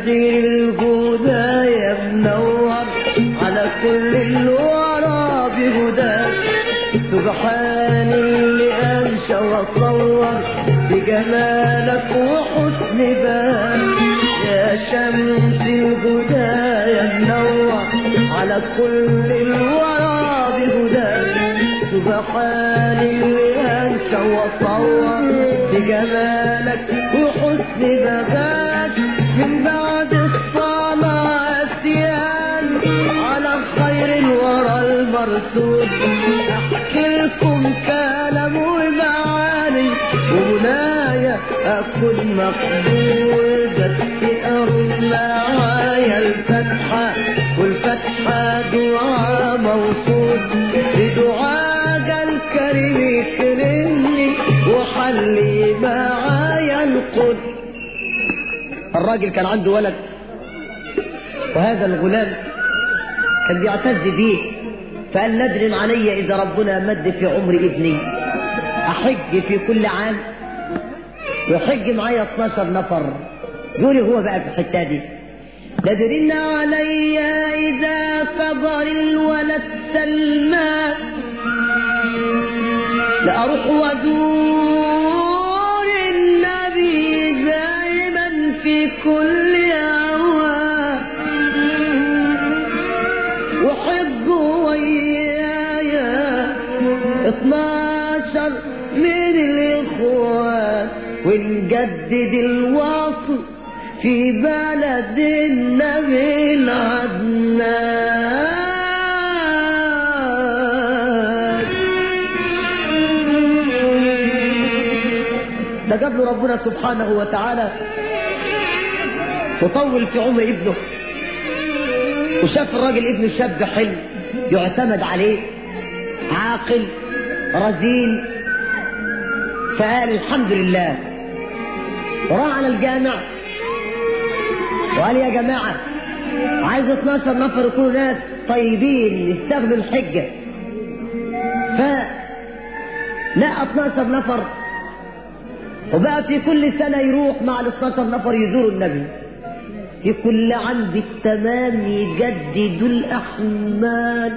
الهدى يا منور على كل الورى بهداك سبحان اللي أنشى وصور بجمالك وحسن بال يا شمس الهدى يا منور على كل الورى بهداك سبحان اللي أنشى وصور بجمالك وحسن بغاك من بعد الصلاة أسيان على خير الورى المرسول أحكي لكم كلام ومعاني ومنايا أكون مقبول بس أرد معايا الفتحة والفتحة دعاء موصول بدعاء الكريم يكرمني وحلي معايا القدس الراجل كان عنده ولد وهذا الغلام كان بيعتز بيه فقال ندرم علي إذا ربنا مد في عمر ابني أحج في كل عام ويحج معايا 12 نفر يقولي هو بقى في الحتة دي ندرن علي إذا كبر الولد سلمان لأروح وزور النبي دائما في كل أوان وحب ويايا 12 من الإخوان ونجدد الوصل في بلد النبي العدنان ده جاب له ربنا سبحانه وتعالى وطول في عمر ابنه وشاف الراجل ابنه شاب حلو يعتمد عليه عاقل رزين فقال الحمد لله وراح على الجامع وقال يا جماعة عايز 12 نفر يكونوا ناس طيبين يستغلوا الحجة ف لقى 12 نفر وبقى في كل سنة يروح مع ال 12 نفر يزوروا النبي في كل عام بالتمام يجدد الأحمال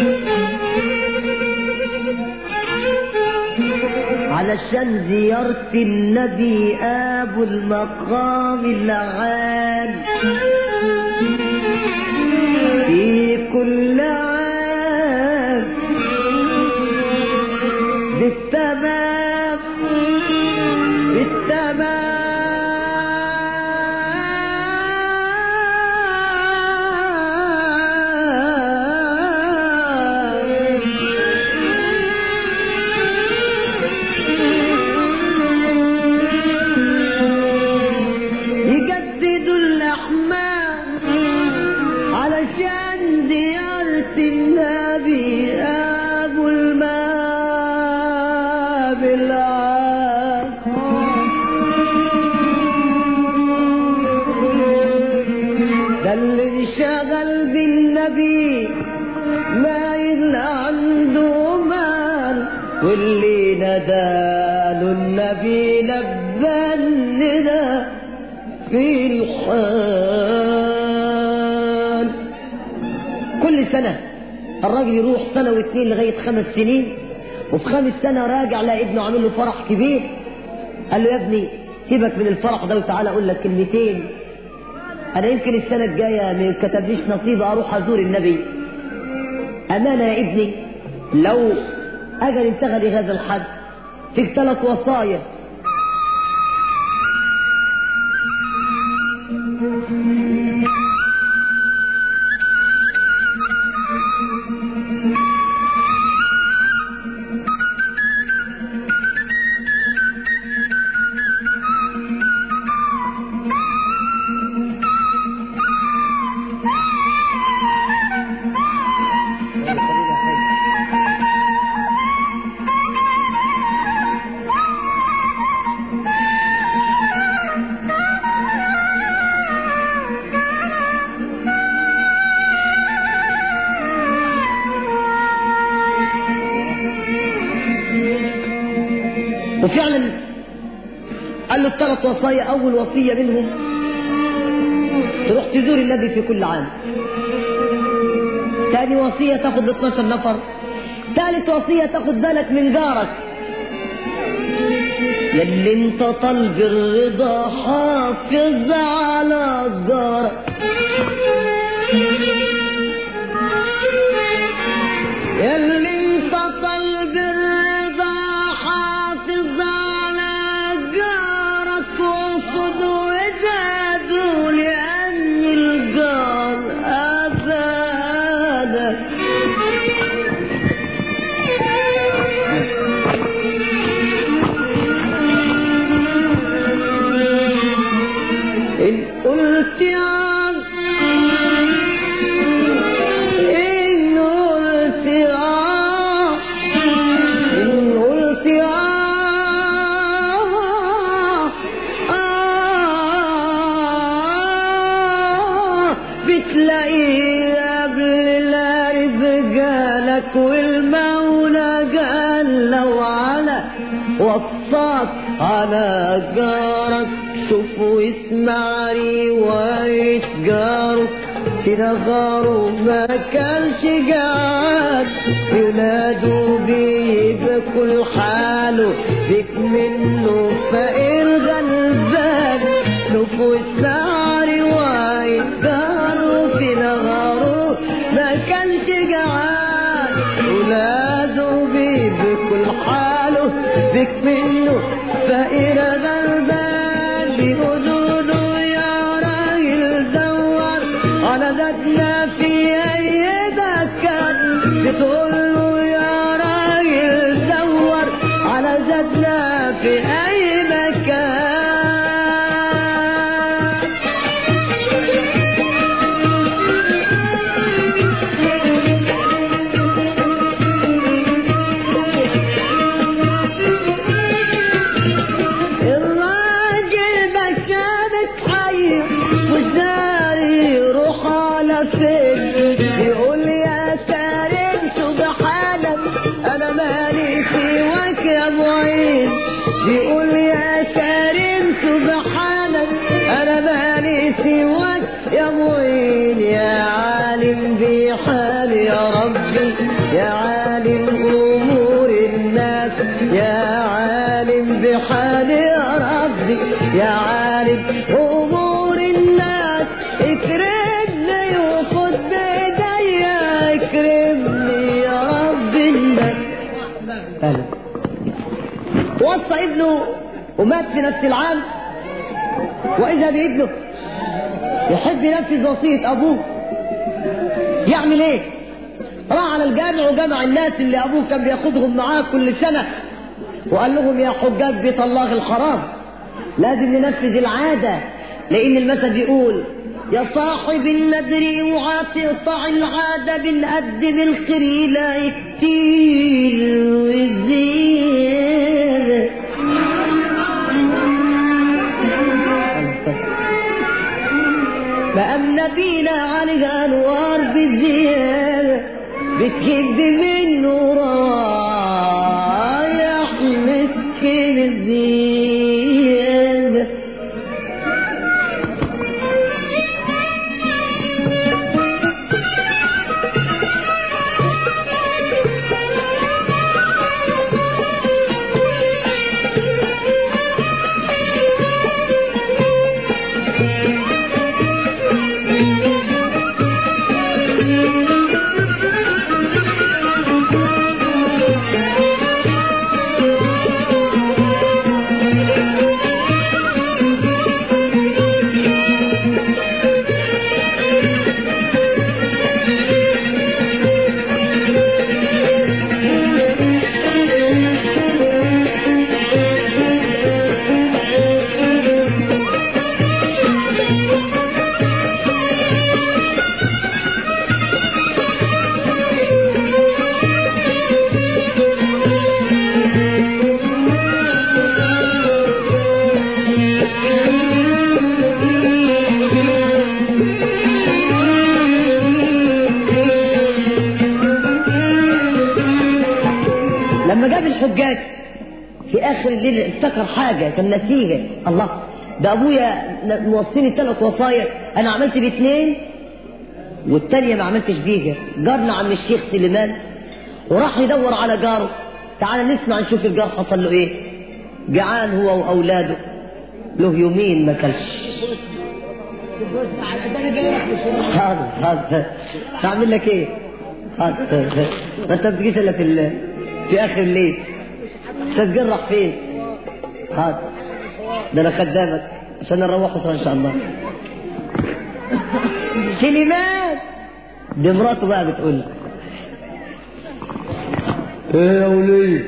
علشان زيارة النبي أبو المقام العال في كل عام بالتمام بالتمام يجددوا الأحمام علشان زيارة النبي أبو الماء بالعام ده اللي انشغل بالنبي ما يلا عنده مال واللي نداله النبي لبى الندى في الحال كل سنة الراجل يروح سنة واثنين لغاية خمس سنين وفي خامس سنة راجع لقى ابنه عامل له فرح كبير قال له يا ابني سيبك من الفرح ده وتعالى اقول لك كلمتين انا يمكن السنة الجاية ما كتبليش نصيب اروح ازور النبي امانة يا ابني لو اجل انتهى لهذا الحد فيك ثلاث وصايا وفعلا قال له الثلاث وصايا اول وصيه منهم تروح تزور النبي في كل عام تاني وصية تاخد 12 نفر ثالث وصية تاخد بالك من جارك يلي انت طلب الرضا حافظ على جارك يلي انت طلب الرضا حافظ على جارك وصد وداده لأن الجار أبادك إن قلت عن إن قلت عن إن قلت عن آه بتلاقيه قبل القلب جالك والمولى قال لو على وصاك على جارك شوف واسمع رواية جارك كده غاره ما كانش جعان ينادوا بيه بكل حاله بك منه فقير غلبان شوف واسمع رواية جاره كده غاره ما كانش جعان ولاده بيه بكل حاله بك منه فقير غلبان بيقولوا له يا راجل دور على ذاتنا في اي مكان بتقول له يا راجل دور على ذاتنا في اي مكان الراجل ده كانت حي مش داري يروح على فين يقول يا سالم سبحانك انا مالي سواك يا معين يقول يا سالم سبحانك انا مالي سواك يا معين يا عالم بحال يا ربي يا عالم امور الناس يا عالم بحال يا ربي يا عالم امور الناس اكرمني وخد بايديا اكرمني يا رب الناس أهلا. وصى ابنه ومات في نفس العام واذا بابنه يحب ينفذ وصيه ابوه يعمل ايه راح على الجامع وجمع الناس اللي ابوه كان بياخدهم معاه كل سنه وقال لهم يا حجاج بيت الله الحرام لازم ننفذ العاده لان المثل بيقول يا صاحب النذر اوعى تقطع العاده بنقدم الخير لا كتير وزياده فأم نبينا عليها أنوار بالزيادة بتهب منه رايح مسكين الزيادة لما جاب الحجاج في اخر الليل افتكر حاجه كان نسيها الله ده ابويا موصيني ثلاث وصايا انا عملت باثنين والتانية ما عملتش بيها جارنا عم الشيخ سليمان وراح يدور على جاره تعال نسمع نشوف الجار حصل له ايه جعان هو واولاده له يومين ما كلش حاضر حاضر هعمل لك ايه حاضر ما انت بتجيش الا في ال- في اخر الليل تتجرح فين حاضر ده انا خدامك عشان نروح اسره ان شاء الله سليمان دي مراته بقى بتقول لي ايه يا وليه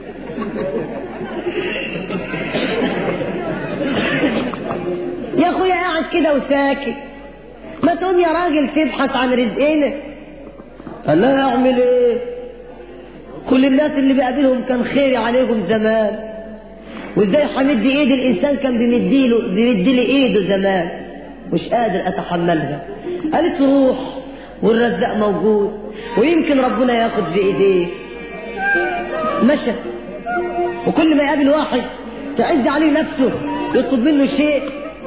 يا اخويا قاعد كده وساكت ما تقوم يا راجل تبحث عن رزقنا قال لا اعمل ايه كل الناس اللي بقابلهم كان خيري عليهم زمان وازاي حمد ايد الانسان كان بيمديله بيمدلي ايده زمان مش قادر اتحملها قالت روح والرزاق موجود ويمكن ربنا ياخد بايديه مشى وكل ما يقابل واحد تعز عليه نفسه يطلب منه شيء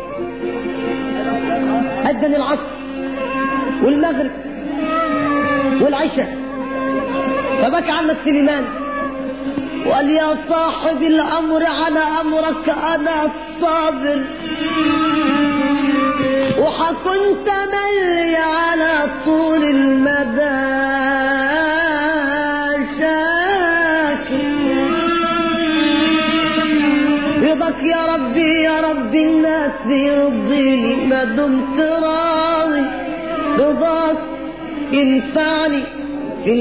أذن العصر والمغرب والعشاء فبكى عمك سليمان وقال يا صاحب الأمر على أمرك أنا الصابر وحكن تملي على طول المدى شاكر رضاك يا ربي يا ربي الناس بيرضيني ما دمت راضي رضاك ينفعني في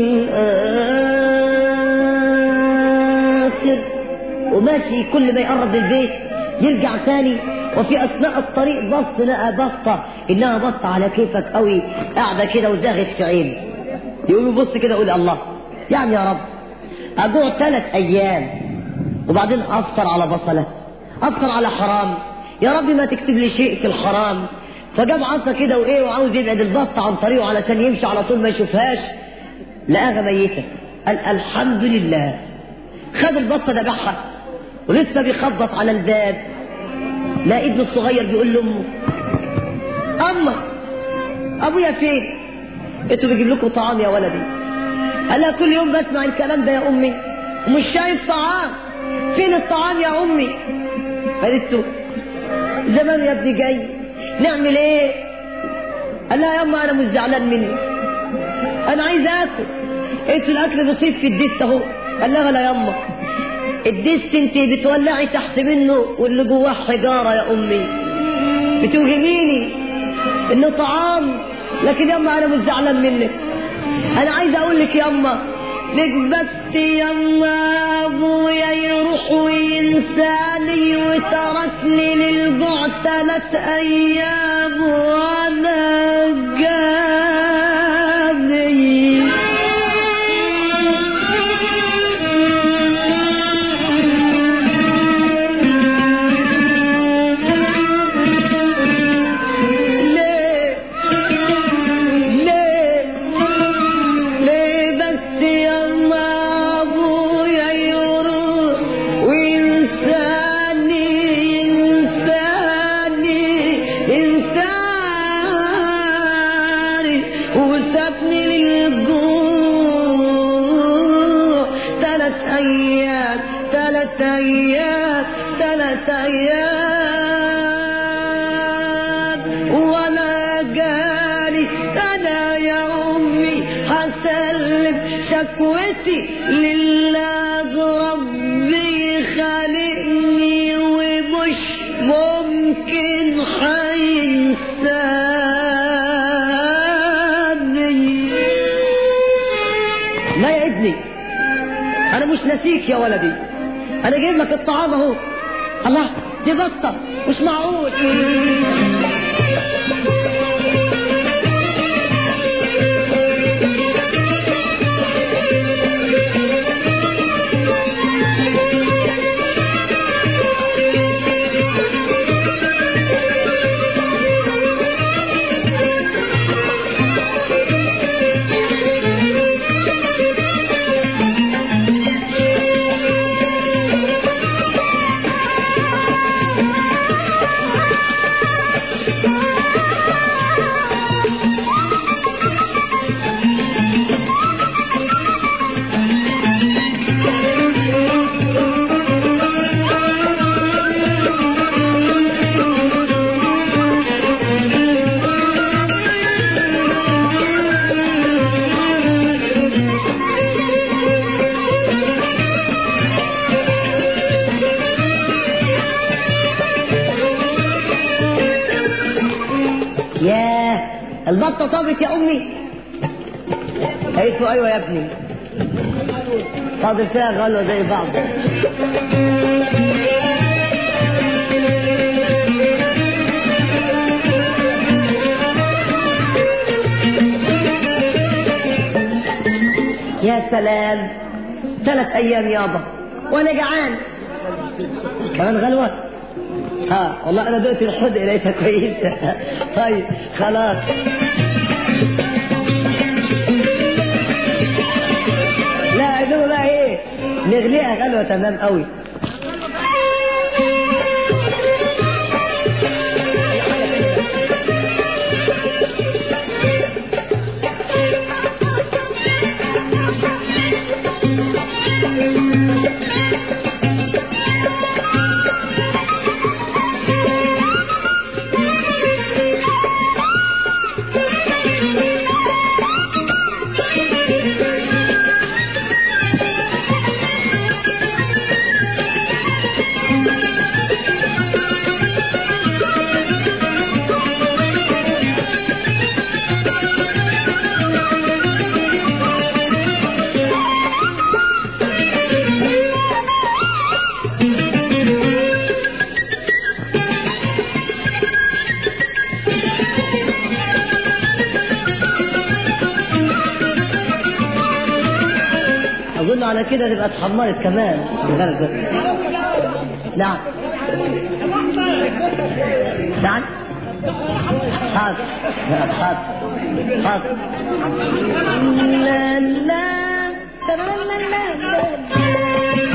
الآخر وماشي كل ما يقرب البيت يرجع تاني وفي أثناء الطريق بص لقى بطة إنها بطة على كيفك قوي قاعدة كده وزاغت في عيني يقول يبص كده يقول الله يعني يا رب أجوع ثلاث أيام وبعدين أفطر على بصلة أفطر على حرام يا رب ما تكتب لي شيء في الحرام فجاب عصا كده وإيه وعاوز يبعد البطة عن طريقه علشان يمشي على طول ما يشوفهاش لقاها ميتة قال الحمد لله خد البطة ذبحها ولسه بيخبط على الباب لا ابنه الصغير بيقول لأمه أما أبويا فين؟ انتوا بيجيب لكم طعام يا ولدي قال لها كل يوم بسمع الكلام ده يا أمي ومش شايف طعام فين الطعام يا أمي؟ قالت له زمان يا ابني جاي نعمل ايه؟ قال لها يا أما أنا مش زعلان مني أنا عايز آكل قلت له الأكل بيصيب في الدست أهو قال لها لا يما الدست انت بتولعي تحت منه واللي جواه حجارة يا أمي بتوهميني إنه طعام لكن يما أنا مش زعلان منك أنا عايز أقول لك يما لك بس يما أبويا يروح وينساني وتركني للجوع ثلاث أيام وأنا جاني ليه ليه ليه بس يما ابويا يروح وينساني ينساني ينساني وسابني للجوع ثلاث ايام ثلاث ايام ثلاث ايام ولا جالي انا يا امي هسلم شكوتي لله ربي خالقني ومش ممكن هينساني لا يا ابني انا مش ناسيك يا ولدي انا جايب لك الطعام اهو الله دي بطه مش معقول البطة طابت يا أمي قالت له أيوة يا ابني فاضل فيها غلوة زي بعض يا سلام ثلاث أيام يابا وأنا جعان كمان غلوة ها والله أنا دقت الحدق لقيتها كويسة طيب خلاص لا دول بقى ايه نغليها غلوة تمام قوي أظن على كده تبقى اتحمرت كمان بالك. نعم نعم حاضر حاضر حاضر لا لا لا لا لا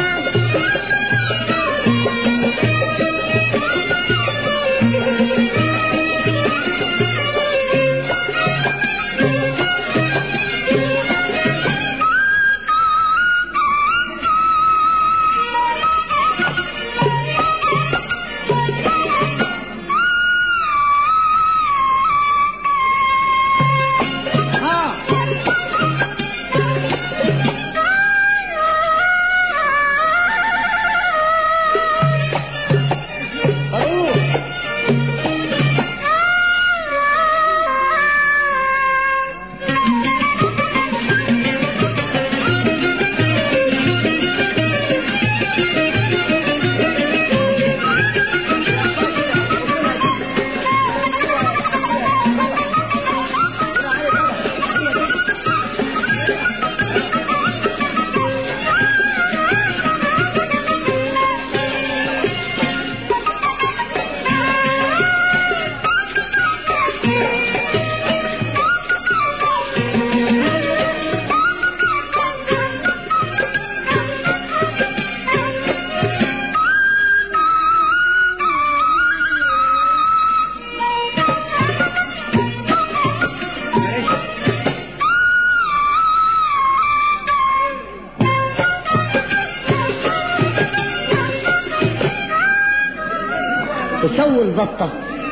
وسووا البطة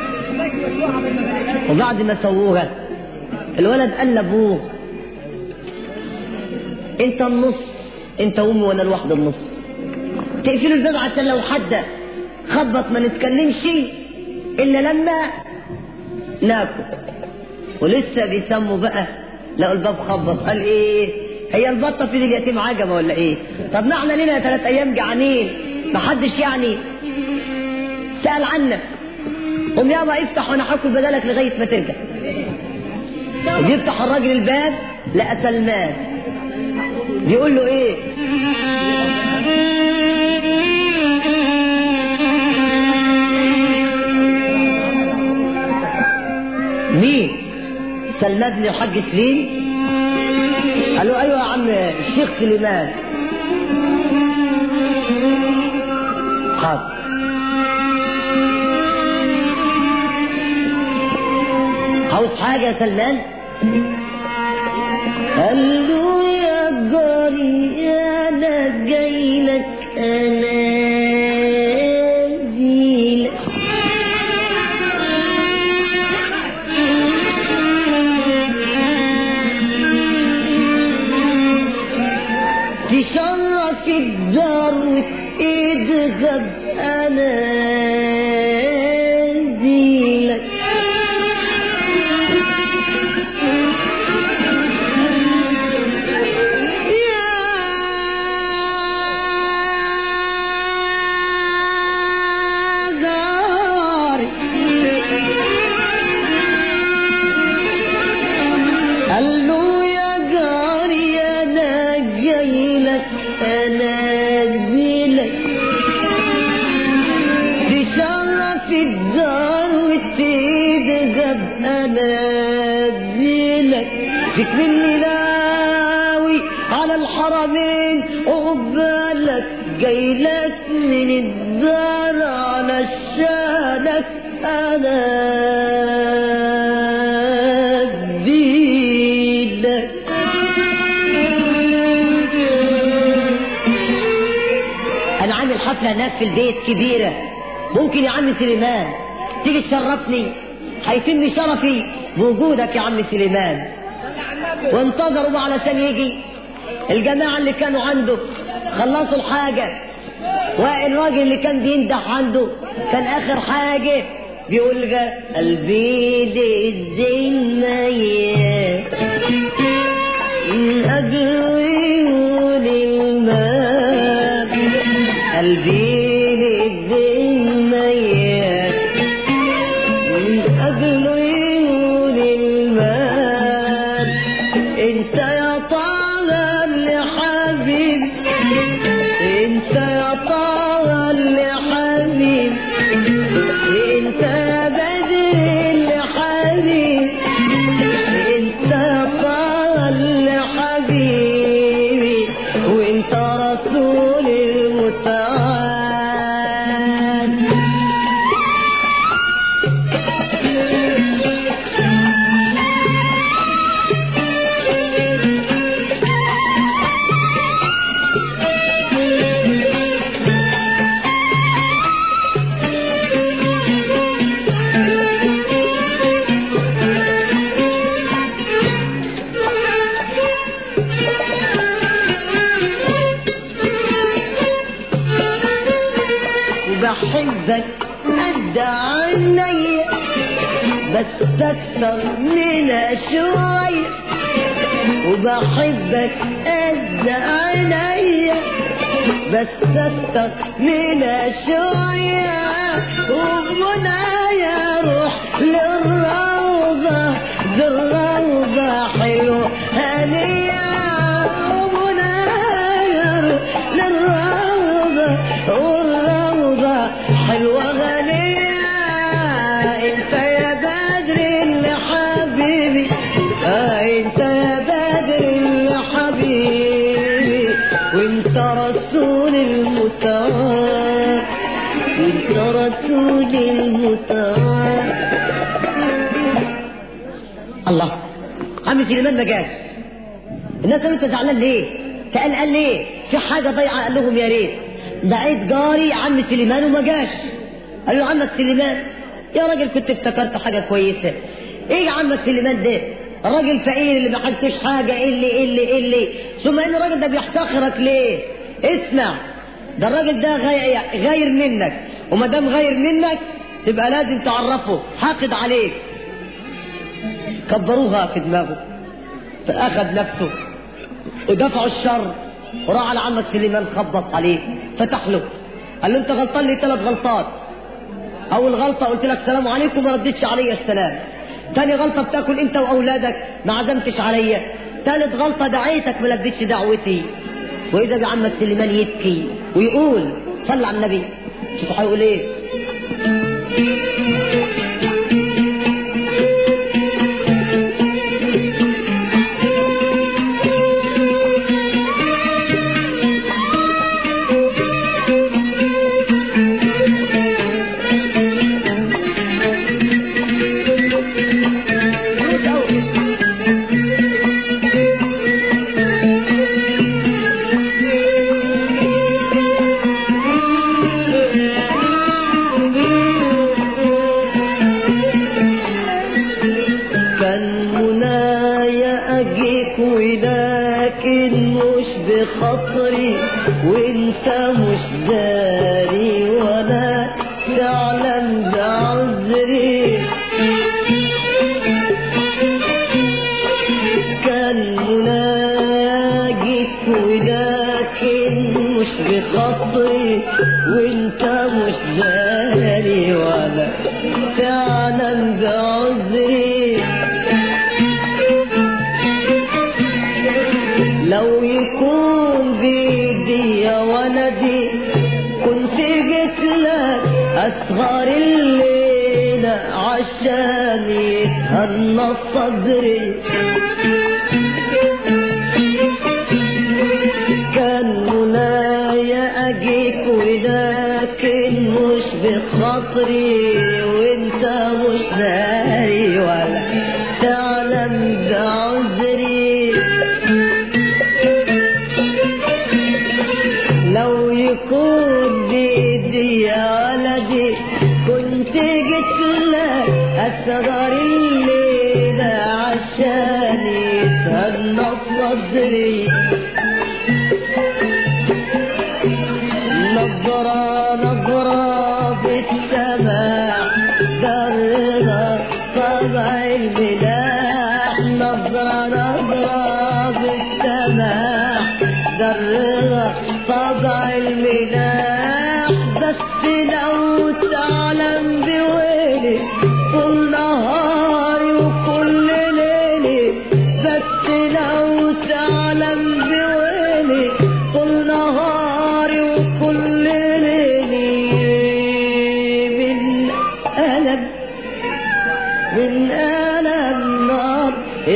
وبعد ما سووها الولد قال لابوه انت النص انت امي وانا الواحد النص تقفلوا الباب عشان لو حد خبط ما نتكلمش الا لما ناكل ولسه بيسموا بقى لقوا الباب خبط قال ايه هي البطه في اليتيم عجبه ولا ايه طب ما احنا لنا ثلاث ايام جعانين محدش يعني سأل عنك قوم يابا افتح وانا هاكل بدلك لغايه ما ترجع بيفتح الراجل الباب لقى سلمان بيقول له ايه مين سلمان بن الحاج سليم قال له ايوه يا عم الشيخ سليمان حاضر عاوز حاجة يا سلمان قال له يا جاري انا جاي لك انا جاي لك تشرف الدار وتذهب انا جاي لك نازلك فيك مني ناوي على الحرمين وقبالك جايلك من الدار على الشانك انا اديلك انا عامل حفله هناك في البيت كبيره ممكن يا عم سليمان تيجي تشرفني هيتم شرفي بوجودك يا عم سليمان وانتظروا بقى علشان يجي الجماعة اللي كانوا عنده خلصوا الحاجة والراجل اللي كان بيندح عنده كان آخر حاجة بيقول جا قلبي للدين ميت من أجل عيون الماء قلبي للدين ميت من أجل عيون المال انت يا طه اللي حبيبي انت يا طه اللي حبيبي انت يا بدر اللي حبيبي انت يا طه اللي حبيبي وانت رسول المتعال وبحبك قد عيني بس اكتر من شوية وبحبك قد عيني بس اكتر من شوية وبمنايا روح للروضة ذي الروضة حلو هنية وبمنايا روح للروضة والروضة حلوة غنية انت يا بدر اللي حبيبي آه انت يا بدر اللي حبيبي وانت رسول المتعال وانت رسول المتعال الله عم سليمان ما جاش الناس قالوا انت زعلان ليه؟ سأل قال ليه؟ في حاجة ضايعة قال لهم يا ريت دعيت جاري عم سليمان وما جاش قال له عمك سليمان يا راجل كنت افتكرت حاجة كويسة ايه يا عمك سليمان ده؟ الراجل فقير اللي ما حدتوش حاجة ايه اللي ايه اللي ايه اللي ثم ان الراجل ده بيحتقرك ليه؟ اسمع ده الراجل ده غير, غير منك وما دام غير منك تبقى لازم تعرفه حاقد عليك كبروها في دماغه فأخذ نفسه ودفعوا الشر وراح على عمك سليمان خبط عليه فتح له قال له انت غلطان لي ثلاث غلطات اول غلطه قلت لك سلام عليكم ما ردتش عليا السلام تاني غلطه بتاكل انت واولادك ما عزمتش عليا ثالث غلطه دعيتك ما لبيتش دعوتي واذا بعمك سليمان يبكي ويقول صلى على النبي شوف هيقول ايه كان منايا اجيك ولكن مش بخاطري وانت مش داري ولا تعلم بعذري كان منايا اجيك ولكن مش بخاطري وانت مش داري ولا تعلم بعذري لو يكون بيدي يا ولدي كنت جيت لك أسهر الليلة عشان يتهنى هن صدري كان منايا اجيك ولكن مش بخاطري وانت مش داري ولا تعلم بعذري لو يكون بإيدي يا ولدي كنت جيت لك أسرار الليلة عشاني تهنى صدري نظرة نظرة بالسماء درها طبع الملاح نظرة نظرة بالسماء درها طبع الملاح بس لو تعلم بويلي طول نهاري وكل ليلي بس لو تعلم بويلي طول نهاري وكل ليلي من ألم من ألم نار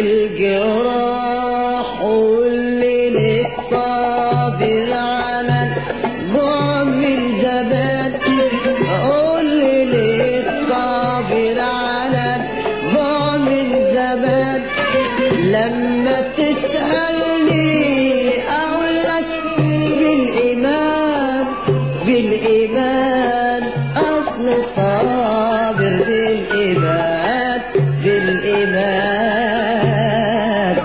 الجراح والليل الطابل على الجوع من زمان والليل الطابل على الجوع من زمان لما تسألني أقول لك بالإيمان بالإيمان أصل صابر بالإيمان بالإيمان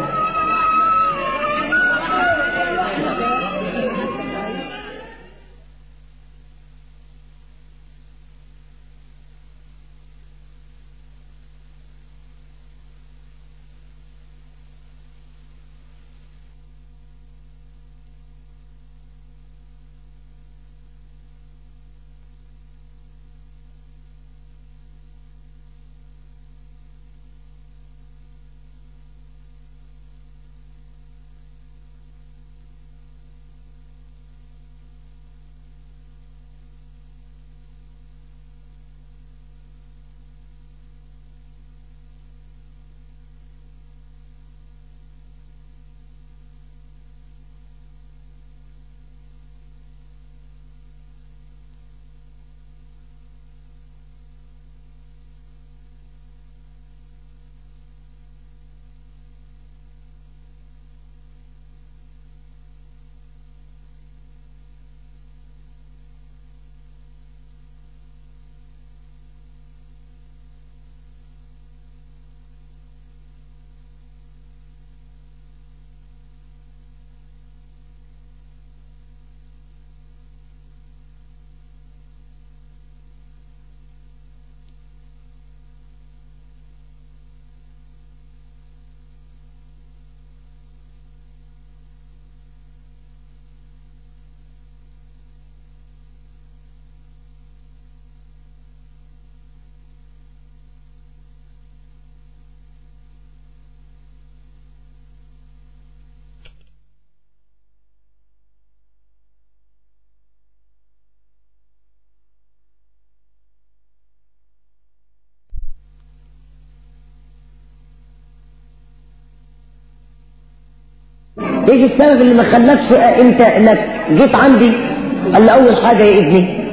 ايش السبب اللي ما خلاكش انت انك جيت عندي قال لي اول حاجه يا ابني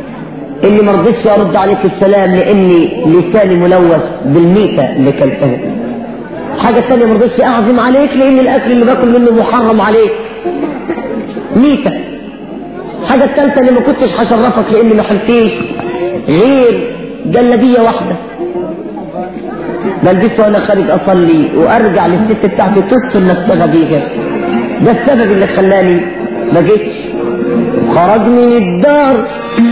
اني ما رضيتش ارد عليك السلام لاني لساني ملوث بالميته اللي كلتها الحاجه الثانيه ما رضيتش اعزم عليك لان الاكل اللي باكل منه محرم عليك ميته الحاجه الثالثه اني ما كنتش هشرفك لاني ما حلتيش غير جلابيه واحده بلبسها وانا خارج اصلي وارجع للست بتاعتي تستر نفسها بيها ده السبب اللي خلاني ما جيتش خرج من الدار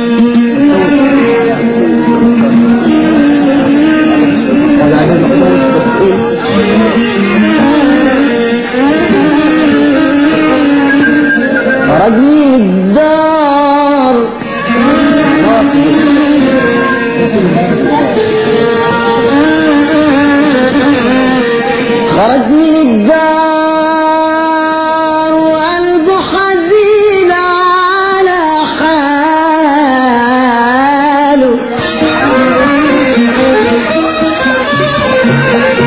خرج من الدار خرج من الدار وقلبه حزين على حاله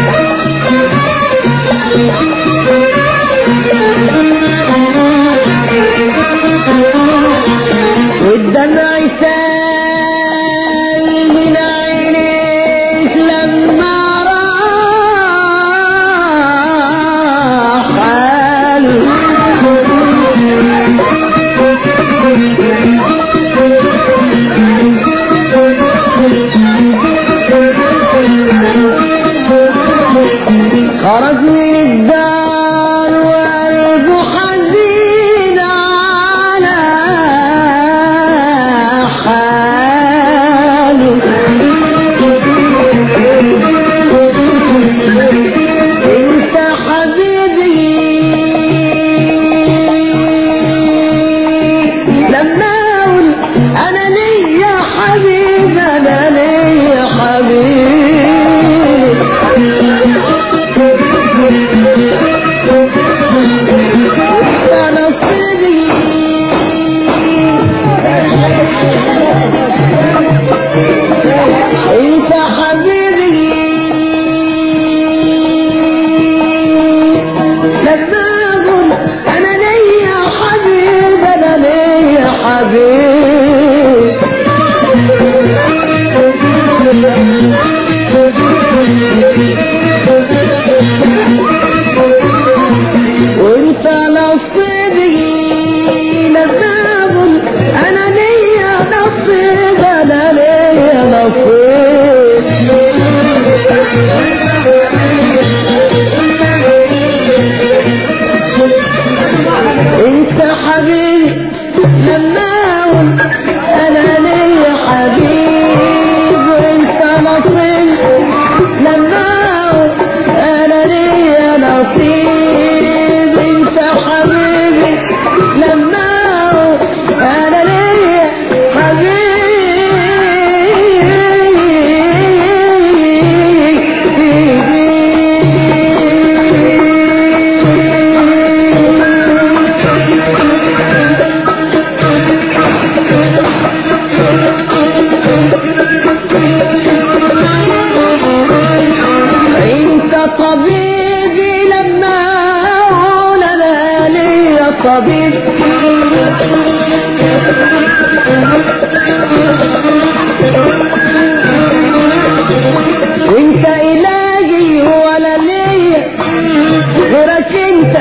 خرج من الدار وقلبه حزين على حاله انت حبيبي لما اقول انا ليا حبيب انا ليا حبيب يا نصيبي انت حبيبي لما اقول انا ليا حبيب انا ليا حبيب وانت نصيبي لما اقول انا ليا نصيب انا ليا نصيب انت حبيبي لما اقول انا ليا حبيب وانت نصيب لما اقول انا ليا نصيب انت حبيبي لما اقول انا ليا حبيبي انت طبيبي لما اقول انا ليا طبيب وانت الهي ولا ليا غيرك انت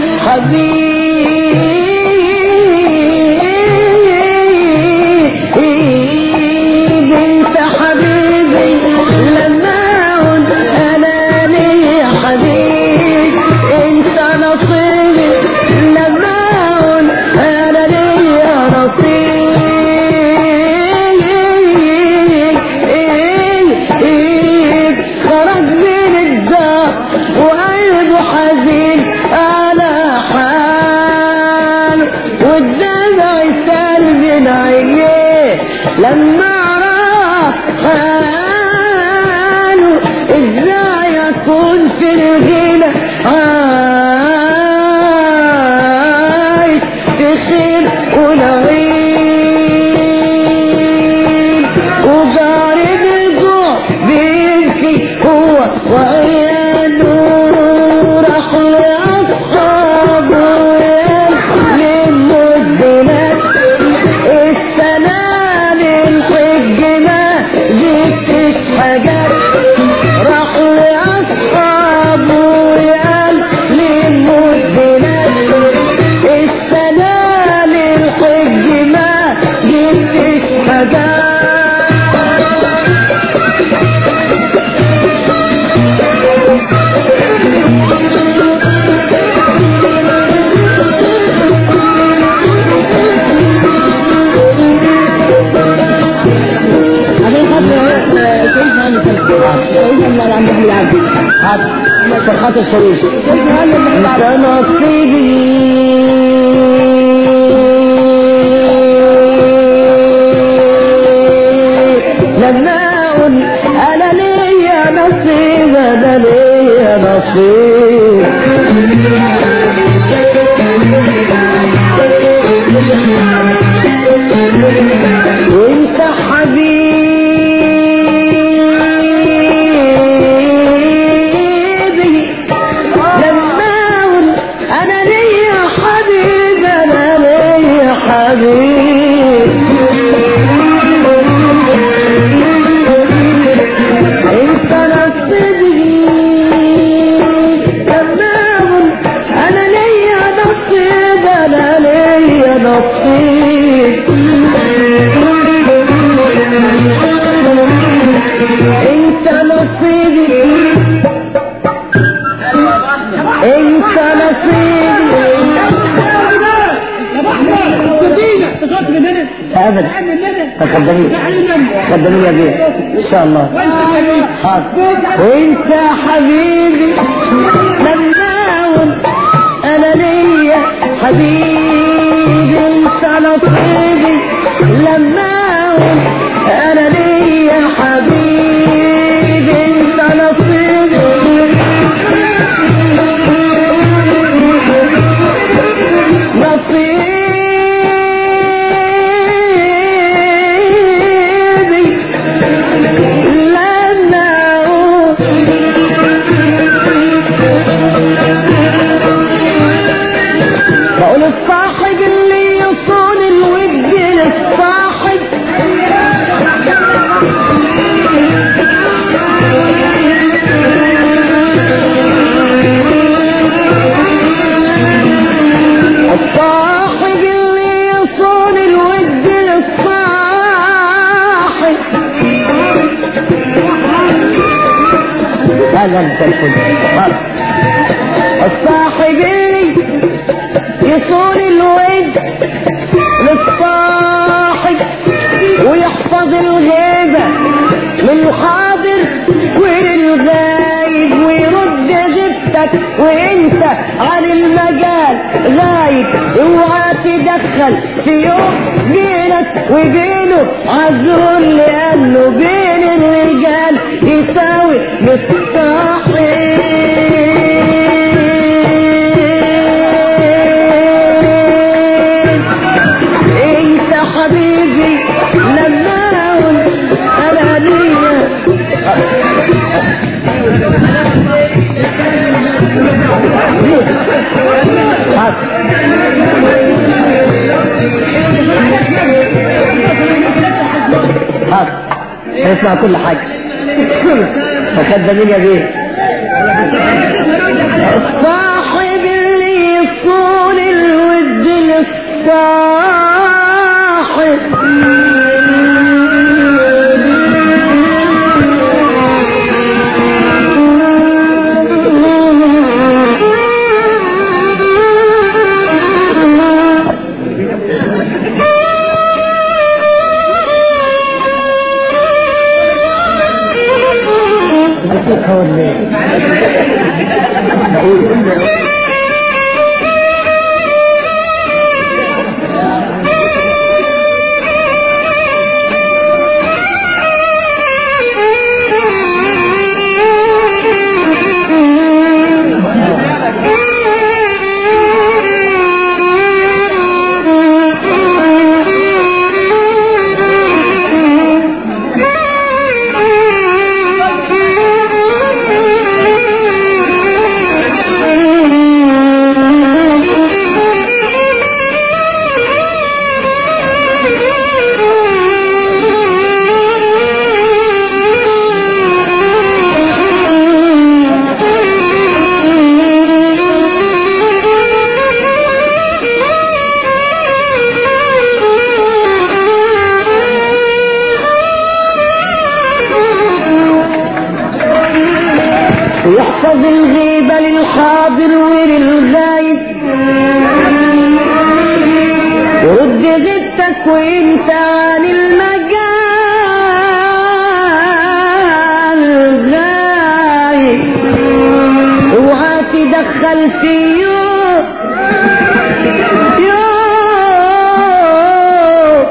حبيب انت حبيبي لما اقول انا ليا حبيب انت نصيبي لما اقول انا ليا نصيب خرج من الدار وقلبه حزين على حاله والدمع سال من عينيه لما راح حاله ازاي اكون في الغنى عايش في خير ونعيم وجارب الجوع بيبكي هو وعياله راح لأصحابه يلموا الدولاب السلام الحج ما جبتش حاجات راح لأصحابه يقال لموا الدولاب السلام الحج ما جبتش حاجات عشان خاطر شايفها من شايفها من اللي عندك من العبد عشان خاطر شريف انت نصيبي لما اقول انا ليا نصيب انا ليا نصيب وانت حبيبي لما اقول انا ليا حبيب انا ليا حبيب انت نصيبي لما اقول انت نصيبي ابدا تخدمين خدمين يا بيه ان شاء الله حاضر وانت حبيبي لما انا ليا حبيبي انت نصيبي لما انا ليا حبيبي انت نصيبي نصيبي لما بقول الصاحب اللي يصون الود للصاحب الصاحب اللي يصون الود للصاحب هذا التلفون خلاص الصاحب اللي يصون الود للصاحب ويحفظ الغيبة للحاضر وللغايب ويرد غيبتك وانت عن المجال غايب اوعى تدخل في يوم بينك وبينه عذر لانه بين الرجال يساوي مستحيل انت حبيبي لما انا ليا حاضر نسمع كل حاجة مخدمين يا بيه الصاحب اللي يصون الود للصاحب يحفظ الغيبة للحاضر وللغايب ورد غيبتك وانت عن المجال غايب اوعى تدخل في يوم يوم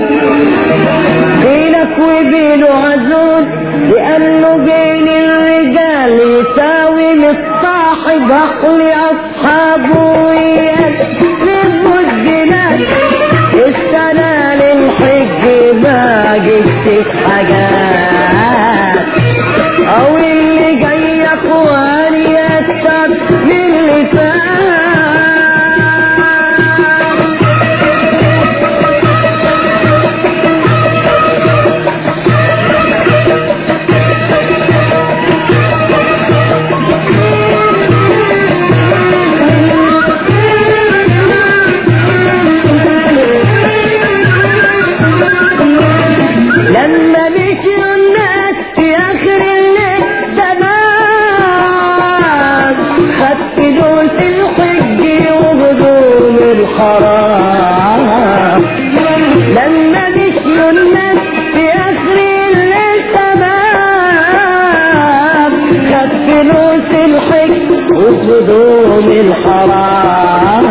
بينك وبينه عزوز لأنه بين الرجال يساوي للصاحب عقل أصحابه ويسلم الدلال السنة للحج ما جبتش حاجات أو اللي جاي يا اخواني أكتر من اللي فات لما مشوا الناس في اخر الليل تمام دوم الحرام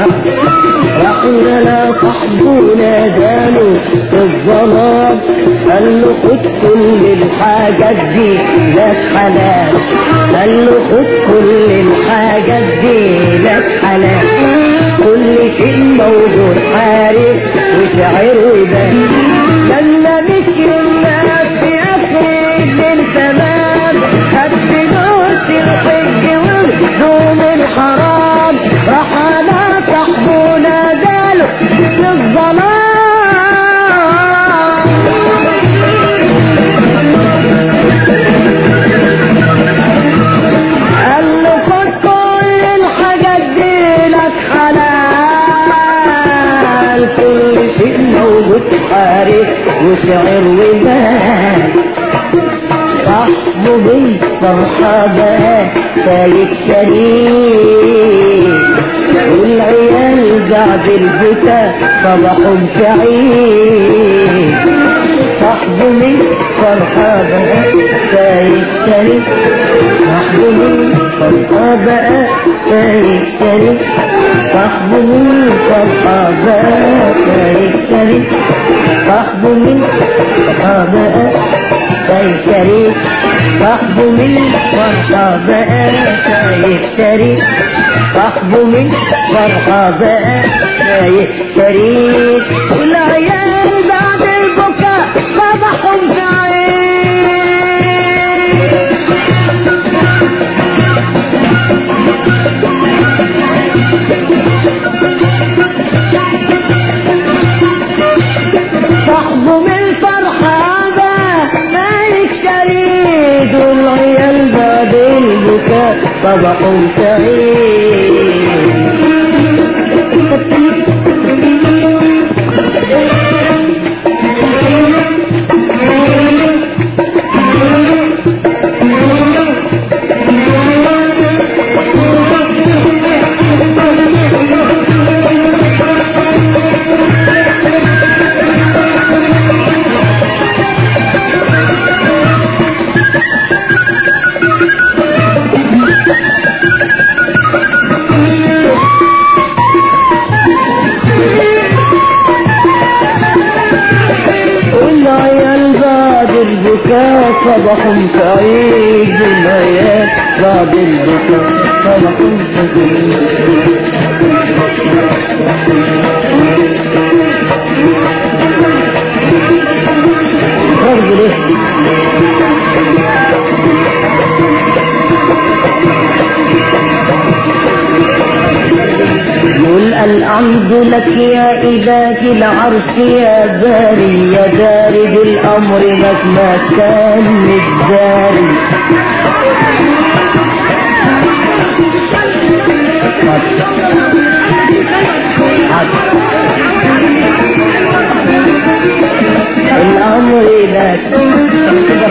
رحنا لا صاحبنا دانو في الظلام قال له خد كل الحاجات دي لك حلال قال له خد كل الحاجات دي لك حلال كل شيء موجود حارس وشعر وبان لما مشي الناس في اخر للتمام خد فلوس الحج والهدوم الحرام راح على صاحبنا داله في الظلام قال له خد كل الحاجات دي لك حلال كل شيء موجود حارس وشعر ومال صاحبه بالفرحة فايت شريك والعيال بعد البكاء صبحوا سعيد صاحبه من فرحة فايت شريك صاحبه من فرحة بقى فايت شريك صاحبه من فرحة بقى فايت شريك صاحبه من فرحة بقى فايت شريك صاحبه من فرحة بقى فايت شريك صاحبه من فرحة بقى فايت شريك والعيال بعد البكاء صبحوا في عين صاحبه من فرحة مالك شريد والعيال بعد البكاء صبحوا سعيد والعيال بعد البكاء صبحوا سعيد والعيال بعد البكاء صبحوا سعيد برضه ليه؟ يقول الحمد لك يا إله العرش يا باري يا داري بالأمر مهما كان الداري الأمر لك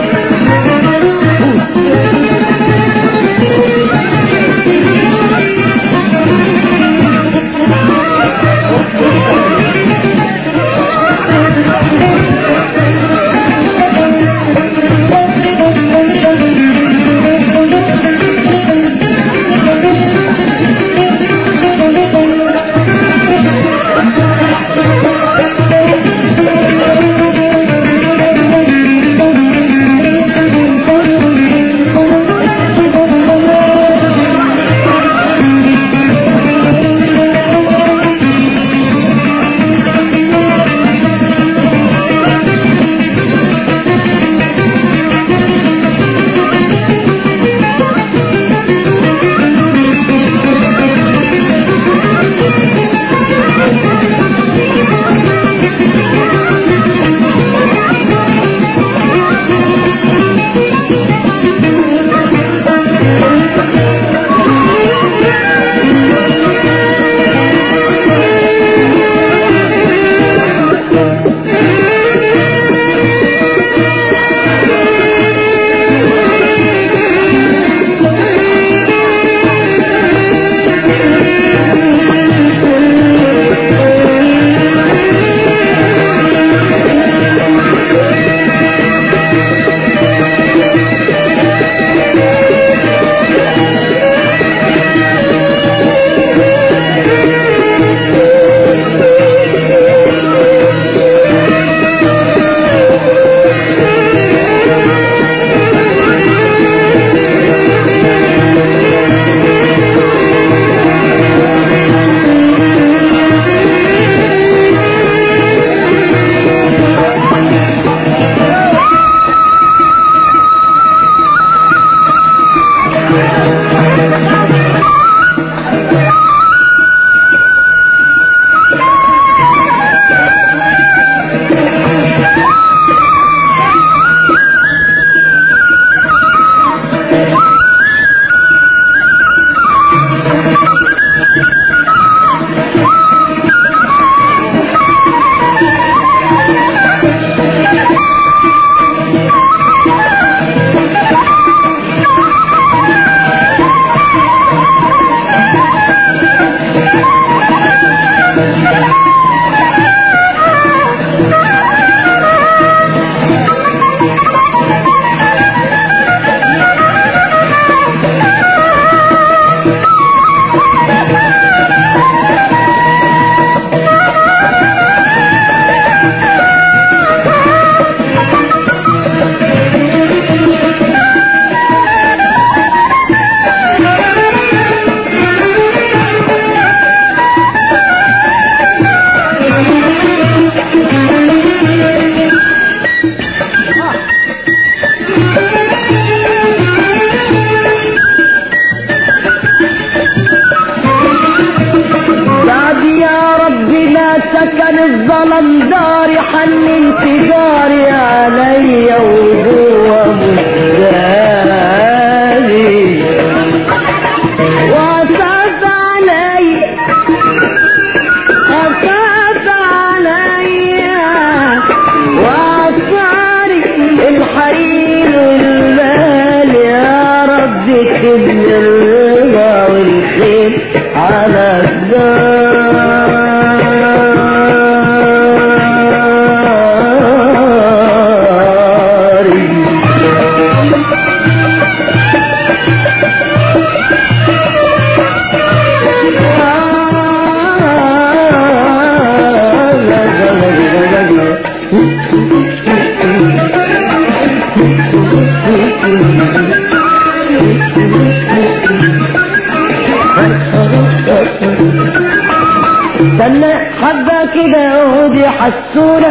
كان الظلم داري حن انتظاري عليا وهو مجاني وعطف علي عطف عليا وعطاري الحرير والمال يا رب كن الرضا والخير على الدار استنى حبة كده يهود يحسونا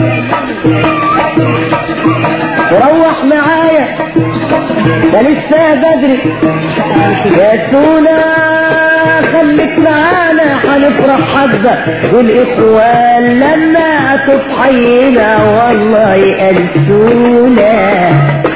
وروح معايا ده لسه بدري يا سونا خليك معانا هنفرح حبة والإخوان لما تضحينا والله يأنسونا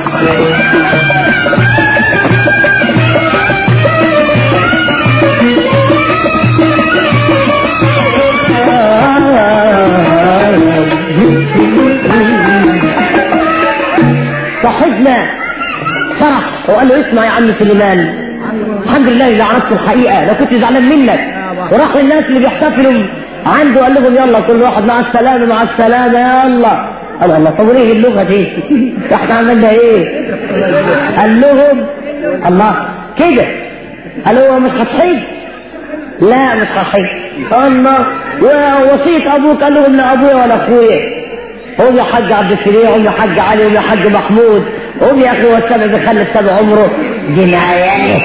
صاحبنا فرح وقال له اسمع يا عم سليمان الحمد لله اللي عرفت الحقيقة لو كنت زعلان منك وراح للناس اللي بيحتفلوا عنده قال لهم يلا كل واحد مع السلامة مع السلامة يلا قال الله طب وليه اللغة دي احنا عملنا ايه قال لهم الله كده قال هو مش هتحج لا مش هتحج الله ووصية ابوك قال لهم لا ابويا ولا اخويا هم يا حاج عبد السليم هم يا حاج علي هم يا حاج محمود هم يا اخي هو السبع بيخلف سبع عمره جنايات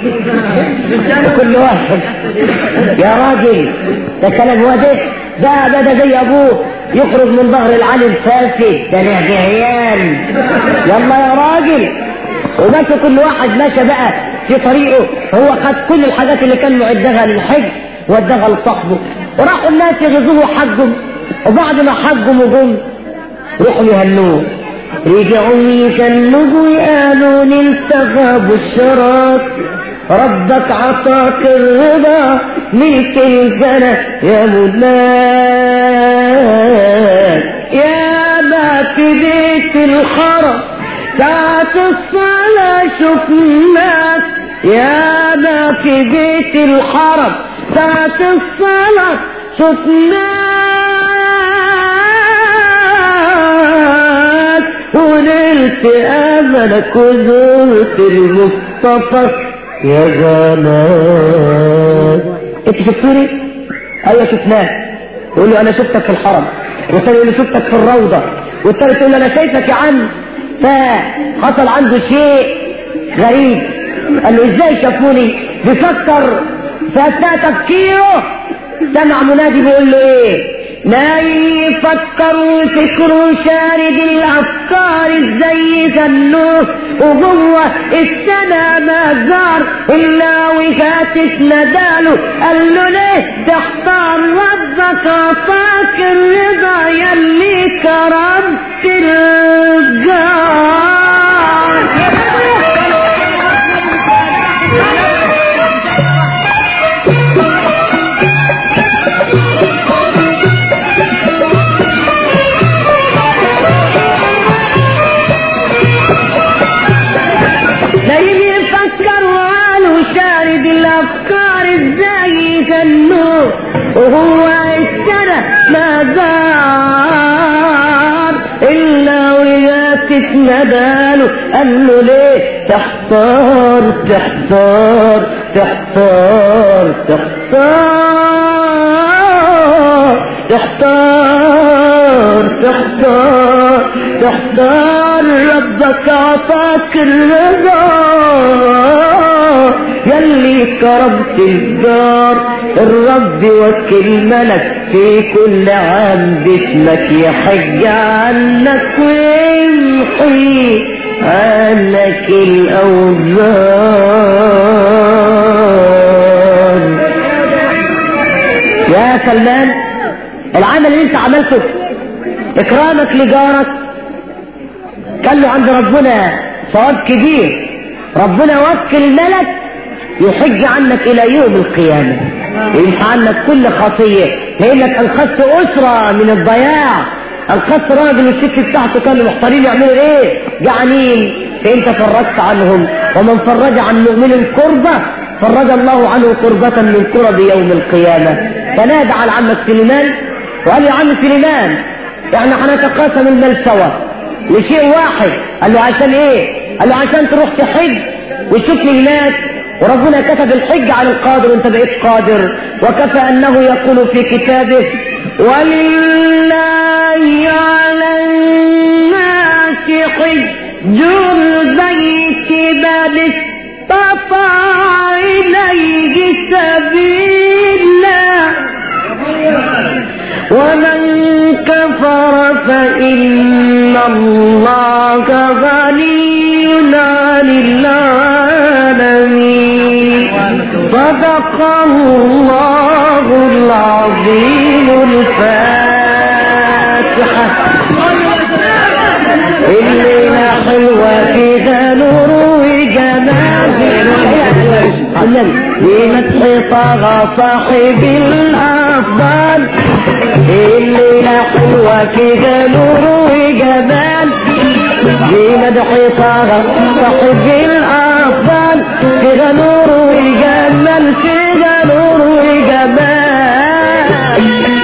كل واحد يا راجل ده كلام واضح ده ده ده زي ابوه يخرج من ظهر العالم فاسد ده نهج عيال يلا يا راجل وماشي كل واحد ماشى بقى في طريقه هو خد كل الحاجات اللي كان معدها للحج وداها لصاحبه وراحوا الناس يغزوه حجهم وبعد ما حجهم وجم روحوا يهنوه رجعوا يكلموا يقالوا نلتغى بالشراط ربك عطاك الرضا ملك الجنة يا مولاي يا ما في بيت الحرم ساعة الصلاة شفناك يا ما في بيت الحرم ساعة الصلاة شفناك ونلت أملك وزرت المصطفى يا جمال انت شفتوني؟ ايوه شفناك يقول له انا شفتك في الحرم والتاني يقول له شفتك في الروضة والتالت يقول له انا شايفك يا عم فحصل عنده شيء غريب قال له ازاي شافوني بيفكر في اثناء تفكيره سمع منادي بيقول له ايه نايم يفكر وفكره شارد الافكار ازاي ذنوه وجوه السنة ما زار الا وهاتف نداله قال له ليه تحتار ربك عطاك الرضا يلي كرمت نايم يفكر وقاله شارد الافكار ازاي يغنوه وهو السنة ما زار الا وياتف نداله قال له ليه تحتار تحتار تحتار تحتار تحتار تحتار تحتار ربك عطاك الرضا يلي كرمت الدار الرب وكل ملك في كل عام باسمك يحج عنك ويمحي عنك الأوزار يا سلمان العمل اللي انت عملته اكرامك لجارك كان له عند ربنا ثواب كبير ربنا وكل ملك يحج عنك الى يوم القيامة يمحى عنك كل خطية لانك انقذت اسرة من الضياع انقذت راجل والست بتاعته كانوا محتارين يعملوا ايه جعانين فانت فرجت عنهم ومن فرج عن مؤمن كربة فرج الله عنه كربة من كرب يوم القيامة فنادى على عمك سليمان وقال يا عم سليمان يعني هنتقاسم المال سوا لشيء واحد قال له عشان ايه قال له عشان تروح تحج وتشوف لي هناك وربنا كتب الحج على القادر وانت بقيت قادر وكفى انه يقول في كتابه ولله على الناس حج البيت من استطاع اليه سبيلا ومن كفر فإن الله غني عن العالمين صدق الله العظيم الفاتحة الليلة حلوة فيها نور وجمال بمدح طغى صاحب الأفضل الليلة حلوة فيها نور وجمال بمدح طغى صاحب الأفضل فيها نور وجمال فيها نور وجمال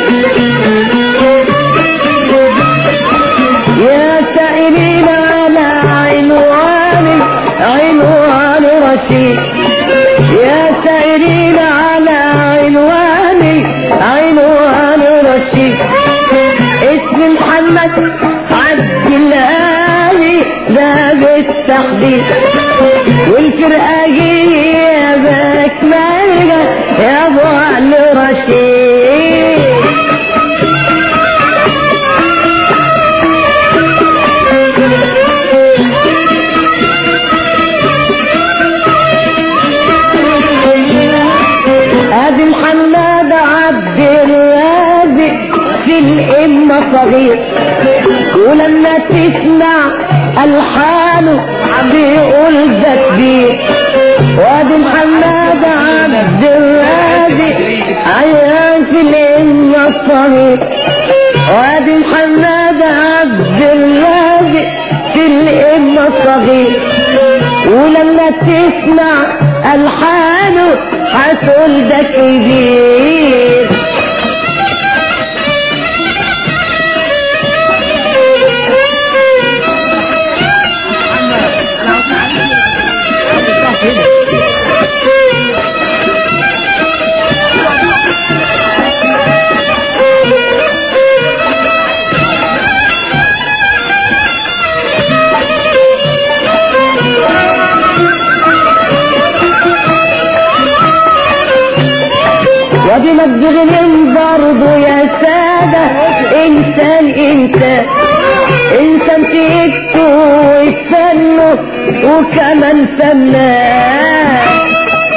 يا سائلين على عنوان عنوان رشيد يا سائلين على عنوان عنوان رشيد اسم محمد عبد الله ده بالتحديد والفرقة هي بكمالها يا ابو علي رشيد ادي محمد عبد الرازق في الامة صغير ولما تسمع الحانه بيقول ده كبير وادي محمد عبد الرازق عيان في الامة الصغير وادي محمد عبد الرازق في الامة الصغير ولما تسمع الحانه هتقول ده كبير ودي مجرم برضو يا سادة انسان انسان انسان تكتو وتفنه وكمان فنان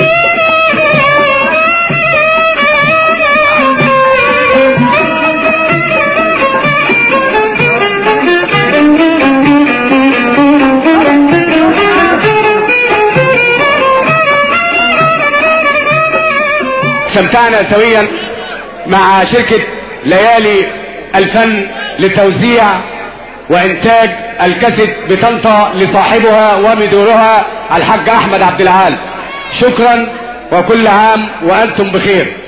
استمتعنا سويا مع شركة ليالي الفن لتوزيع وانتاج الكاسيت بطنطا لصاحبها ومديرها الحاج احمد عبد العال شكرا وكل عام وانتم بخير